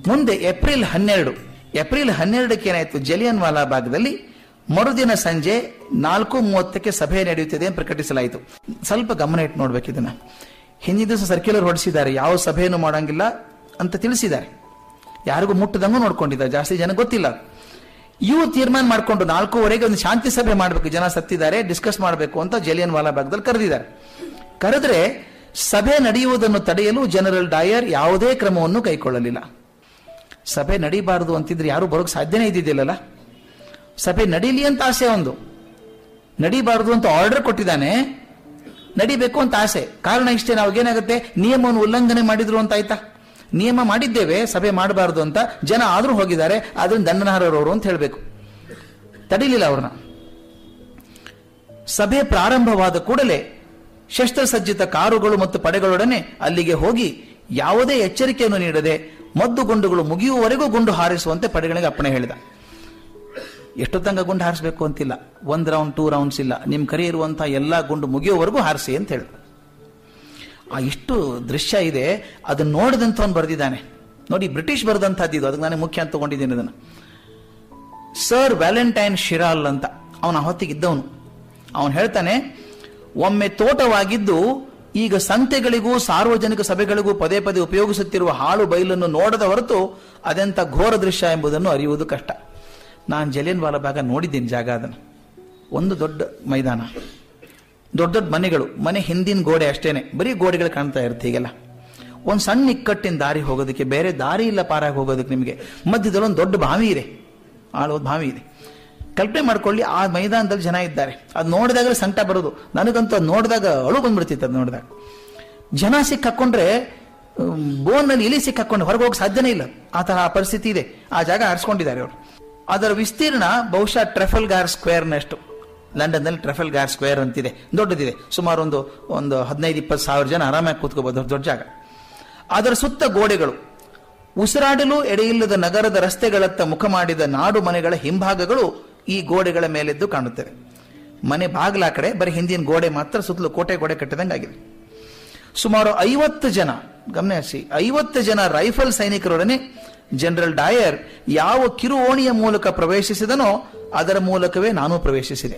ಮುಂದೆ ಏಪ್ರಿಲ್ ಹನ್ನೆರಡು ಏಪ್ರಿಲ್ ಹನ್ನೆರಡಕ್ಕೆ ಏನಾಯ್ತು ಜಲಿಯನ್ ವಾಲಾ ಭಾಗದಲ್ಲಿ ಮರುದಿನ ಸಂಜೆ ನಾಲ್ಕು ಮೂವತ್ತಕ್ಕೆ ಸಭೆ ನಡೆಯುತ್ತಿದೆ ಅಂತ ಪ್ರಕಟಿಸಲಾಯಿತು ಸ್ವಲ್ಪ ಗಮನ ಇಟ್ಟು ನೋಡ್ಬೇಕು ಇದನ್ನ ಹಿಂದಿನ ದಿವಸ ಸರ್ಕ್ಯುಲರ್ ಹೊರಡಿಸಿದ್ದಾರೆ ಯಾವ ಸಭೆಯನ್ನು ಮಾಡಂಗಿಲ್ಲ ಅಂತ ತಿಳಿಸಿದ್ದಾರೆ ಯಾರಿಗೂ ಮುಟ್ಟದಂಗೂ ನೋಡ್ಕೊಂಡಿದ್ದಾರೆ ಜಾಸ್ತಿ ಜನ ಗೊತ್ತಿಲ್ಲ ಇವು ತೀರ್ಮಾನ ಮಾಡಿಕೊಂಡು ನಾಲ್ಕೂವರೆಗೆ ಒಂದು ಶಾಂತಿ ಸಭೆ ಮಾಡಬೇಕು ಜನ ಸತ್ತಿದ್ದಾರೆ ಡಿಸ್ಕಸ್ ಮಾಡಬೇಕು ಅಂತ ಜಲಿಯನ್ ವಾಲಾ ಭಾಗದಲ್ಲಿ ಕರೆದಿದ್ದಾರೆ ಕರೆದ್ರೆ ಸಭೆ ನಡೆಯುವುದನ್ನು ತಡೆಯಲು ಜನರಲ್ ಡಾಯರ್ ಯಾವುದೇ ಕ್ರಮವನ್ನು ಕೈಗೊಳ್ಳಲಿಲ್ಲ ಸಭೆ ನಡೀಬಾರದು ಅಂತಿದ್ರೆ ಯಾರು ಬರೋಕ್ ಸಾಧ್ಯನೇ ಇದ್ದಿದ್ದಿಲ್ಲಲ್ಲ ಸಭೆ ನಡೀಲಿ ಅಂತ ಆಸೆ ಒಂದು ನಡೀಬಾರದು ಅಂತ ಆರ್ಡರ್ ಕೊಟ್ಟಿದ್ದಾನೆ ನಡಿಬೇಕು ಅಂತ ಆಸೆ ಕಾರಣ ಇಷ್ಟೇ ನಾವು ಏನಾಗುತ್ತೆ ನಿಯಮವನ್ನು ಉಲ್ಲಂಘನೆ ಮಾಡಿದ್ರು ಅಂತ ಆಯ್ತಾ ನಿಯಮ ಮಾಡಿದ್ದೇವೆ ಸಭೆ ಮಾಡಬಾರದು ಅಂತ ಜನ ಆದ್ರೂ ಹೋಗಿದ್ದಾರೆ ಅದನ್ನ ದಂಡನಾರರವರು ಅಂತ ಹೇಳಬೇಕು ತಡಿಲಿಲ್ಲ ಅವ್ರನ್ನ ಸಭೆ ಪ್ರಾರಂಭವಾದ ಕೂಡಲೇ ಶಸ್ತ್ರಸಜ್ಜಿತ ಕಾರುಗಳು ಮತ್ತು ಪಡೆಗಳೊಡನೆ ಅಲ್ಲಿಗೆ ಹೋಗಿ ಯಾವುದೇ ಎಚ್ಚರಿಕೆಯನ್ನು ನೀಡದೆ ಮದ್ದು ಗುಂಡುಗಳು ಮುಗಿಯುವವರೆಗೂ ಗುಂಡು ಹಾರಿಸುವಂತೆ ಪಡೆಗಳಿಗೆ ಅಪ್ಪಣೆ ಹೇಳಿದ ಎಷ್ಟು ತನಕ ಗುಂಡು ಹಾರಿಸಬೇಕು ಅಂತಿಲ್ಲ ಒಂದ್ ರೌಂಡ್ ಟೂ ರೌಂಡ್ಸ್ ಇಲ್ಲ ನಿಮ್ ಕರೆ ಇರುವಂತಹ ಎಲ್ಲಾ ಗುಂಡು ಮುಗಿಯುವವರೆಗೂ ಹಾರಿಸಿ ಅಂತ ಹೇಳಿ ಆ ಇಷ್ಟು ದೃಶ್ಯ ಇದೆ ಅದನ್ನ ನೋಡಿದಂಥವನು ಬರೆದಿದ್ದಾನೆ ನೋಡಿ ಬ್ರಿಟಿಷ್ ಬರೆದಂತಹದ್ದು ಇದು ಅದಕ್ಕೆ ನಾನು ಮುಖ್ಯ ಅಂತ ತಗೊಂಡಿದ್ದೀನಿ ಅದನ್ನ ಸರ್ ವ್ಯಾಲೆಂಟೈನ್ ಶಿರಾಲ್ ಅಂತ ಅವನ ಹೊತ್ತಿಗಿದ್ದವನು ಅವನು ಹೇಳ್ತಾನೆ ಒಮ್ಮೆ ತೋಟವಾಗಿದ್ದು ಈಗ ಸಂತೆಗಳಿಗೂ ಸಾರ್ವಜನಿಕ ಸಭೆಗಳಿಗೂ ಪದೇ ಪದೇ ಉಪಯೋಗಿಸುತ್ತಿರುವ ಹಾಳು ಬೈಲನ್ನು ನೋಡದ ಹೊರತು ಅದೆಂಥ ಘೋರ ದೃಶ್ಯ ಎಂಬುದನ್ನು ಅರಿಯುವುದು ಕಷ್ಟ ನಾನು ಜಲಿಯನ್ ವಾಲ ಭಾಗ ನೋಡಿದ್ದೀನಿ ಜಾಗ ಅದನ್ನು ಒಂದು ದೊಡ್ಡ ಮೈದಾನ ದೊಡ್ಡ ದೊಡ್ಡ ಮನೆಗಳು ಮನೆ ಹಿಂದಿನ ಗೋಡೆ ಅಷ್ಟೇನೆ ಬರೀ ಗೋಡೆಗಳು ಕಾಣ್ತಾ ಇರುತ್ತೆ ಈಗೆಲ್ಲ ಒಂದು ಸಣ್ಣ ಇಕ್ಕಟ್ಟಿನ ದಾರಿ ಹೋಗೋದಕ್ಕೆ ಬೇರೆ ದಾರಿ ಇಲ್ಲ ಪಾರಾಗಿ ಹೋಗೋದಕ್ಕೆ ನಿಮಗೆ ಮಧ್ಯದಲ್ಲಿ ಒಂದು ದೊಡ್ಡ ಬಾವಿ ಇದೆ ಆಳೋದ್ ಬಾವಿ ಇದೆ ಕಲ್ಪನೆ ಮಾಡ್ಕೊಳ್ಳಿ ಆ ಮೈದಾನದಲ್ಲಿ ಜನ ಇದ್ದಾರೆ ಅದು ನೋಡಿದಾಗ ಸಂಕಟ ಬರೋದು ನನಗಂತೂ ಅದು ನೋಡಿದಾಗ ಅಳು ಬಂದ್ಬಿಡ್ತಿತ್ತು ಅದು ನೋಡಿದಾಗ ಜನ ಸಿಕ್ಕಾಕೊಂಡ್ರೆ ಬೋನ್ನಲ್ಲಿ ಇಲಿ ಸಿಕ್ಕಾಕೊಂಡು ಹೊರಗೆ ಹೋಗಕ್ಕೆ ಸಾಧ್ಯನೇ ಇಲ್ಲ ಆ ತರ ಆ ಪರಿಸ್ಥಿತಿ ಇದೆ ಆ ಜಾಗ ಆರಿಸ್ಕೊಂಡಿದ್ದಾರೆ ಅವರು ಅದರ ವಿಸ್ತೀರ್ಣ ಬಹುಶಃ ಟ್ರೆಫಲ್ ಗಾರ್ ಸ್ಕ್ವೇರ್ನಷ್ಟು ಲಂಡನ್ನಲ್ಲಿ ಟ್ರೆಫಲ್ ಗಾರ್ ಸ್ಕ್ವೇರ್ ಅಂತಿದೆ ದೊಡ್ಡದಿದೆ ಸುಮಾರು ಒಂದು ಒಂದು ಹದಿನೈದು ಇಪ್ಪತ್ತು ಸಾವಿರ ಜನ ಆರಾಮಾಗಿ ಕೂತ್ಕೋಬಹುದು ದೊಡ್ಡ ಜಾಗ ಅದರ ಸುತ್ತ ಗೋಡೆಗಳು ಉಸಿರಾಡಲು ಎಡೆಯಿಲ್ಲದ ನಗರದ ರಸ್ತೆಗಳತ್ತ ಮುಖ ಮಾಡಿದ ನಾಡು ಮನೆಗಳ ಹಿಂಭಾಗಗಳು ಈ ಗೋಡೆಗಳ ಮೇಲೆದ್ದು ಕಾಣುತ್ತವೆ ಮನೆ ಬಾಗಿಲ ಕಡೆ ಬರೀ ಹಿಂದಿನ ಗೋಡೆ ಮಾತ್ರ ಸುತ್ತಲೂ ಕೋಟೆ ಗೋಡೆ ಕಟ್ಟಿದಂಗಾಗಿದೆ ಸುಮಾರು ಐವತ್ತು ಜನ ಗಮನಿಸಿ ಐವತ್ತು ಜನ ರೈಫಲ್ ಸೈನಿಕರೊಡನೆ ಜನರಲ್ ಡಾಯರ್ ಯಾವ ಕಿರು ಓಣಿಯ ಮೂಲಕ ಪ್ರವೇಶಿಸಿದನೋ ಅದರ ಮೂಲಕವೇ ನಾನು ಪ್ರವೇಶಿಸಿದೆ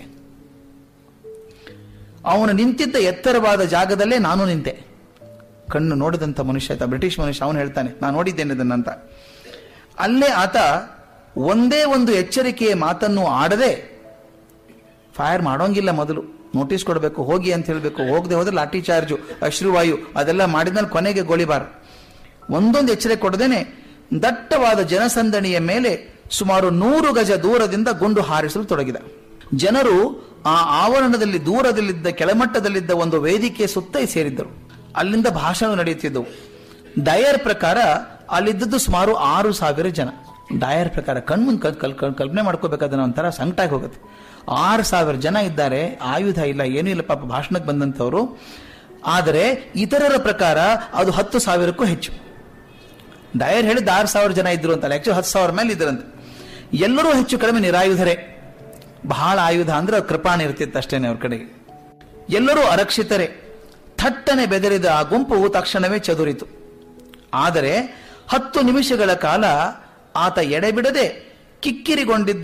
ಅವನು ನಿಂತಿದ್ದ ಎತ್ತರವಾದ ಜಾಗದಲ್ಲೇ ನಾನು ನಿಂತೆ ಕಣ್ಣು ನೋಡಿದಂಥ ಮನುಷ್ಯ ಆತ ಬ್ರಿಟಿಷ್ ಮನುಷ್ಯ ಅವನು ಹೇಳ್ತಾನೆ ನಾನು ನೋಡಿದ್ದೇನೆ ಇದನ್ನಂತ ಅಲ್ಲೇ ಆತ ಒಂದೇ ಒಂದು ಎಚ್ಚರಿಕೆಯ ಮಾತನ್ನು ಆಡದೆ ಫೈರ್ ಮಾಡೋಂಗಿಲ್ಲ ಮೊದಲು ನೋಟಿಸ್ ಕೊಡಬೇಕು ಹೋಗಿ ಅಂತ ಹೇಳಬೇಕು ಹೋಗದೆ ಹೋದ್ರೆ ಲಾಠಿ ಚಾರ್ಜು ಅಶ್ರುವಾಯು ಅದೆಲ್ಲ ಮಾಡಿದ್ಮೇಲೆ ಕೊನೆಗೆ ಗೋಳಿಬಾರ್ ಒಂದೊಂದು ಎಚ್ಚರಿಕೆ ಕೊಡದೇನೆ ದಟ್ಟವಾದ ಜನಸಂದಣಿಯ ಮೇಲೆ ಸುಮಾರು ನೂರು ಗಜ ದೂರದಿಂದ ಗುಂಡು ಹಾರಿಸಲು ತೊಡಗಿದ ಜನರು ಆ ಆವರಣದಲ್ಲಿ ದೂರದಲ್ಲಿದ್ದ ಕೆಳಮಟ್ಟದಲ್ಲಿದ್ದ ಒಂದು ವೇದಿಕೆ ಸುತ್ತ ಸೇರಿದ್ದರು ಅಲ್ಲಿಂದ ಭಾಷಣ ನಡೆಯುತ್ತಿದ್ದವು ಡಯರ್ ಪ್ರಕಾರ ಅಲ್ಲಿದ್ದದ್ದು ಸುಮಾರು ಆರು ಸಾವಿರ ಜನ ಡಯರ್ ಪ್ರಕಾರ ಕಣ್ಮುಂದ್ ಕಲ್ ಕಲ್ ಕಲ್- ಕಲ್ಪನೆ ಮಾಡ್ಕೋಬೇಕಾದ್ರೆ ಒಂಥರ ಸಂಕಟ ಹೋಗುತ್ತೆ ಆರು ಸಾವಿರ ಜನ ಇದ್ದಾರೆ ಆಯುಧ ಇಲ್ಲ ಏನೂ ಇಲ್ಲ ಪಾಪ ಭಾಷಣಕ್ಕೆ ಬಂದಂಥವ್ರು ಆದರೆ ಇತರರ ಪ್ರಕಾರ ಅದು ಹತ್ತು ಸಾವಿರಕ್ಕೂ ಹೆಚ್ಚು ಡಯರ್ ಹೇಳಿದ ಆರು ಸಾವಿರ ಜನ ಇದ್ರು ಅಂತಲ್ಲ ಆಕ್ಚುಲಿ ಹತ್ತು ಸಾವಿರ ಮೇಲೆ ಇದ್ರಂತೆ ಎಲ್ಲರೂ ಹೆಚ್ಚು ಕಡಿಮೆ ನಿರಾಯುಧರೇ ಬಹಳ ಆಯುಧ ಅಂದ್ರೆ ಕೃಪಾಣ ಇರ್ತಿತ್ತು ಅಷ್ಟೇನೆ ಅವ್ರ ಕಡೆಗೆ ಎಲ್ಲರೂ ಅರಕ್ಷಿತರೇ ಥಟ್ಟನೆ ಬೆದರಿದ ಆ ಗುಂಪು ತಕ್ಷಣವೇ ಚದುರಿತು ಆದರೆ ಹತ್ತು ನಿಮಿಷಗಳ ಕಾಲ ಆತ ಎಡೆಬಿಡದೆ ಕಿಕ್ಕಿರಿಗೊಂಡಿದ್ದ